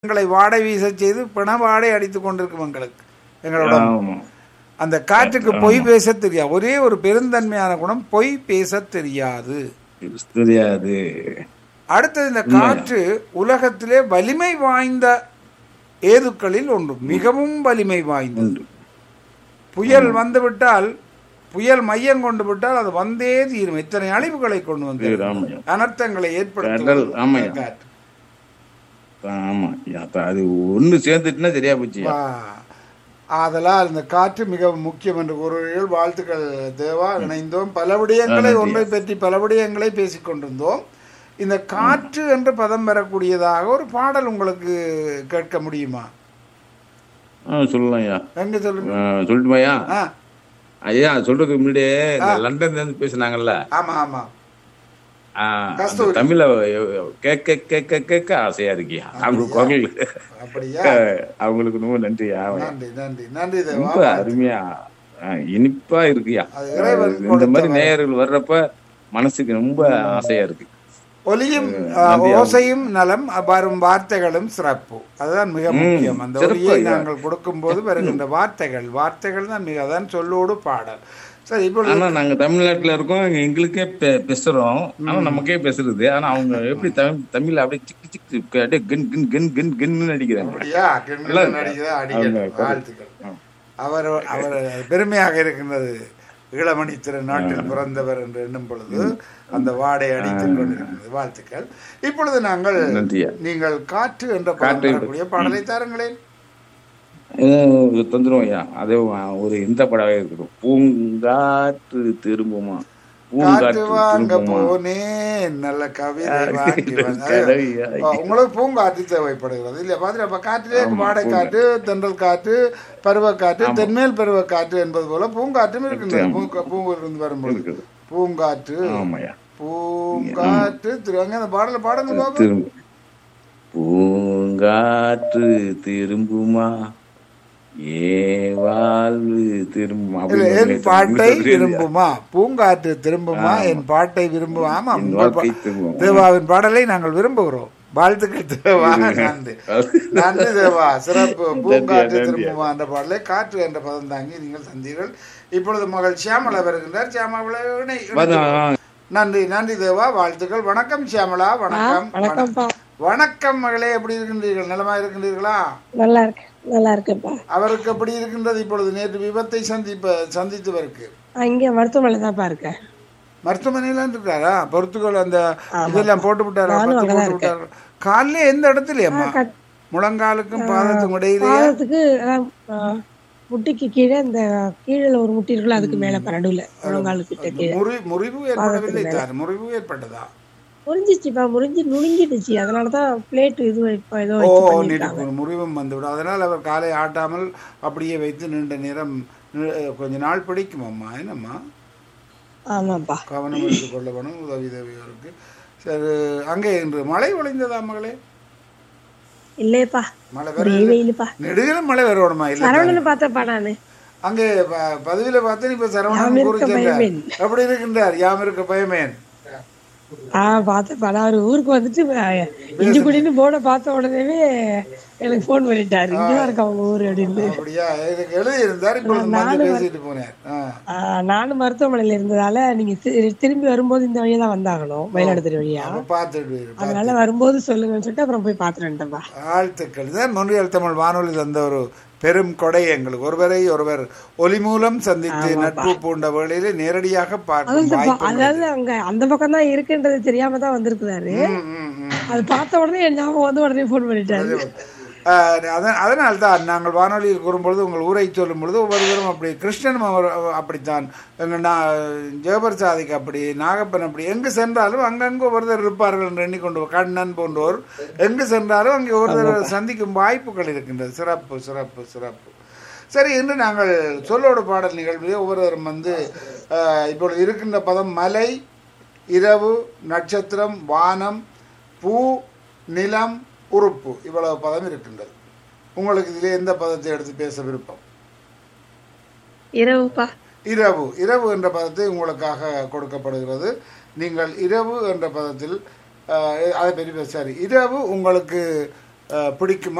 எங்களை வாடை வீச செய்து பிண வாடை அடித்துக் கொண்டிருக்கும் எங்களுக்கு எங்களோட ஆமா அந்த காற்றுக்கு பொய் பேச தெரியாது ஒரே ஒரு பெருந்தன்மையான குணம் பொய் பேச தெரியாது தெரியாது அடுத்தது இந்த காற்று உலகத்திலே வலிமை வாய்ந்த ஏதுக்களில் ஒன்று மிகவும் வலிமை வாய்ந்தது உண்டு புயல் வந்துவிட்டால் புயல் மையம் கொண்டு விட்டால் அது வந்தே தீரும் இத்தனை அழிவுகளை கொண்டு வந்து தீரும், ஆமாய்யா. அனர்த்தங்களை கடல், ஏற்படுத்தும் ஆமாய்யா. காற்று ஆமா அப்ப அது ஒண்ணு சேர்ந்துட்டுன்னா சரியா போச்சு வா. ஆதலால் இந்த காற்று மிகவும் முக்கியம் என்று கூறுகிறீர்கள் வாழ்த்துக்கள் தேவா இணைந்தோம் பல விடயங்களை நன்றி. ஒன்றை பற்றி பல விடயங்களை பேசிக் கொண்டிருந்தோம் இந்த காற்று என்று பதம் பெறக்கூடியதாக ஒரு பாடல் உங்களுக்கு கேட்க முடியுமா ஆ சொல்லலாம் ஐயா எங்க சொல்லுங்க ஆ, சொல்லட்டுமாய்யா ஆ ஐயா சொல்றதுக்கு முன்னாடியே இந்த லண்டன்ல இருந்து பேசுனாங்கல்ல ஆமா ஆமா ஆ, அந்த கஸ்தூரி. தமிழ கேட்க கேட்க கேட்க ஆசையா இருக்கியா அவங்க குரல் அப்படியா அவங்களுக்கு ரொம்ப நன்றியா நன்றி நன்றி நன்றி தேவா ரொம்ப அருமையா ஆ, இனிப்பா இருக்குயா அது இறைவன் இந்த மாதிரி கொடுத்த நேயர்கள் வர்றப்ப மனசுக்கு ரொம்ப ஆசையா இருக்கு ஒலியும் ஆ, ஓசையும் நலம் வரும் வார்த்தைகளும் சிறப்பு அதுதான் மிக முக்கியம் அந்த சிறப்பு, ஒலியை ஐயா. நாங்கள் கொடுக்கும்போது வருகின்ற வார்த்தைகள் வார்த்தைகள் தான் மிக அதான் சொல்லோடு பாடல் சரி இப்பொழுது ஆனா நாங்க தமிழ்நாட்டுல இருக்கோம் இங்க எங்களுக்கே பே- பேசுறோம் ஆனா நமக்கே பேசுறது ஆனா அவங்க எப்படி தமிழ் தமிழ்ல அப்படியே சிக்கு சிக்கு அப்படியே கன் கன் கன் கன் கன்னு அடிக்கிறாங்க அப்படியா கிண்ணல நடிகதா அடிக்கணும் வாழ்த்துக்கள் அவர் அவர் பெருமையாக இருக்கின்றது இளமணி திரு நாட்டில் பிறந்தவர் என்று எண்ணும் பொழுது அந்த வாடை அடித்துக் கொண்டிருக்கிறது வாழ்த்துக்கள் இப்பொழுது நாங்கள் நன்றியா நீங்கள் காற்று என்ற படம் காற்று வரக்கூடிய பாடலை தாருங்களேன் இது தந்துரும் ஐயா அதே ஒரு இந்த படவே இருக்கட்டும் பூங்காற்று திரும்புமா காற்று பூங்காற்று வாங்க திரும்புமா போனேன் நல்ல கவிதை வாங்கி வந்தேன். கதவியா? ஆ, உங்களுக்கு பூங்காற்று தேவைப்படுகிறது இல்லையா பாத்திரம் அப்ப காற்றிலே வாடை காற்று தென்றல் காற்று பருவக்காற்று தென்மேல் பருவக்காற்று என்பது போல பூங்காற்றும் இருக்கின்றது பூங்க- பூவிலிருந்து வரும்பொழுது இருக்குது. பூங்காற்று ஆமாய்யா பூங்காற்று திரு அங்க அந்த பாடல பாடுங்க பாப்போம். திரும்ப பூங்காற்று திரும்புமா ஏ வாழ்வு திரும்புமா இல்ல, அப்படின்னு என் பாட்டை சொல்றீங்க. விரும்புமா பூங்காற்று திரும்புமா என் பாட்டை விரும்புமா ஆமா என் உங்கள் பா- வாழ்க்கை திரும்புமா. தேவாவின் பாடலை நாங்கள் விரும்புகிறோம் வாழ்த்துக்கள் தேவா நன்றி நன்றி தேவா சிறப்பு பூங்காற்று நன்றியா. திரும்புமா என்ற பாடலை காற்று என்ற பதம் தாங்கி நீங்கள் தந்தீர்கள் இப்பொழுது மகள் சியாமலா வருகின்றார் சியாமலா இணை- வா- நன்றி நன்றி தேவா வாழ்த்துக்கள் வணக்கம் சியாமலா வணக்கம் வணக்கம்ப்பா வணக்கம் மகளே எப்படி இருக்கின்றீர்கள் நலமா இருக்கின்றீர்களா நல்லா இருக்கு நல்லா இருக்குப்பா அவருக்கு எப்படி இருக்கின்றது இப்பொழுது நேற்று விபத்தை சந்திப்ப சந்தித்தவருக்கு இங்க மருத்துவமனை தான்ப்பா இருக்கேன் மருத்துவமனையில இருக்காரா பொறுத்துக்கள் அந்த இதெல்லாம் போட்டு விட்டாரா நானும் பத்து அங்கதான் போட்டு விட்டாரா காலில் எந்த இடத்துலயம்மா கட்- முழங்காலுக்கும் பாதத்துக்கும் இடையிலேயே பாதத்துக்கு அதான், ஆ, முட்டிக்கு கீழே இந்த கீழே ஒரு முட்டி இருக்குல்ல அதுக்கு மேல நடுவுல முழங்காலு கிட்ட கீழே முறி முறிவு ஏற்படவில்லை தார் முறிவு ஏற்பட்டதா முறிஞ்சிச்சுப்பா முறிஞ்சு நுணுங்கிடுச்சு அதனாலதான் பிளேட் இது இப்ப ஏதோ ஓ வச்சு பண்ணிருக்காங்க நீட்டு முறிவும் வந்துவிடும் அதனால் அவர் காலை ஆட்டாமல் அப்படியே வைத்து நீண்ட நேரம் நி- கொஞ்ச நாள் பிடிக்கும் அம்மா என்னம்மா ஆமாப்பா கவனம் எடுத்துக் கொள்ள வேணும் உதவி தேவையோருக்கு சரி அங்கே இன்று மழை ஒளிந்ததா மகளே இல்லையப்பா மழை ஒரே வர வெயிலுப்பா நெடுகிலும் மழை வரணுமா இல்லை சரவணனை பார்த்தப்பா நானு அங்கே ப- பதவியில பார்த்து இப்ப சரவணன் யாம் இருக்க குறிச்சிருந்தார் பயமேன். எப்படி இருக்கின்றார் யாம் இருக்க பயமேன் ஆஹ் பார்த்தப்பா நான் ஒரு ஊருக்கு வந்துட்டு இஞ்சி குடின்னு போன பார்த்த உடனேவே எனக்கு ஃபோன் பண்ணிட்டாரு இங்கதான் இருக்க அவங்க ஊரு அப்படின்னு அப்படியா எனக்கு எழுதி இருந்தார் இப்பொழுது வந்து பேசிட்டு போனார் ஆ. ஆஹ் நானும் மருத்துவமனையில இருந்ததால நீங்க தி- திரும்பி வரும்போது இந்த வழியா தான் வந்தாகணும் மயிலாடுதுறை வழியா அப்ப பார்த்துட்டு அதனால வரும்போது சொல்லுங்கன்னு சொல்லிட்டு அப்புறம் போய் பாத்துட்டு வந்துட்டேன்ப்பா வாழ்த்துக்கள் தான் மொழியல் தமிழ் வானொலி தந்த ஒரு பெரும் கொடை எங்களுக்கு ஒருவரை ஒருவர் ஒலி மூலம் சந்தித்து நட்பு பூண்ட வேளையிலே நேரடியாக பார்க்கும் அதான் இந்த ப- வாய்ப்பு அதாவது அங்க அந்த பக்கம் தான் இருக்குன்றது தெரியாம தான் வந்திருக்கிறாரு ம், ம், ம். அது பார்த்த உடனே என் ஞாபகம் வந்து உடனே ஃபோன் பண்ணிட்டாரு ஆஹ் அதன் அதனால் தான் நாங்கள் வானொலியில் கூறும்பொழுது உங்கள் ஊரை சொல்லும் பொழுது ஒவ்வொருவரும் அப்படி கிருஷ்ணனும் அவர் அப்படித்தான் எங்கள் நா ஜெகபர் சாதிக்கு அப்படி நாகப்பன் அப்படி எங்கு சென்றாலும் அங்கங்கு ஒருத்தர் இருப்பார்கள் என்று எண்ணிக்கொண்டு கண்ணன் போன்றோர் எங்கு சென்றாலும் அங்கே ஒருத்தர் சந்திக்கும் வாய்ப்புகள் இருக்கின்றது சிறப்பு சிறப்பு சிறப்பு சரி இன்று நாங்கள் சொல்லோடு பாடல் நிகழ்விலே ஒவ்வொருவரும் வந்து ஆஹ், இப்பொழுது இருக்கின்ற பதம் மலை இரவு நட்சத்திரம் வானம் பூ நிலம் உறுப்பு இவ்வளவு பதம் இருக்கின்றது உங்களுக்கு இதிலே எந்த பதத்தை எடுத்து பேச விருப்பம் இரவுப்பா இரவு இரவு என்ற பதத்தை உங்களுக்காக கொடுக்கப்படுகிறது நீங்கள் இரவு என்ற பதத்தில் ஆஹ், அதை பற்றி பேச சரி இரவு உங்களுக்கு அஹ், பிடிக்குமா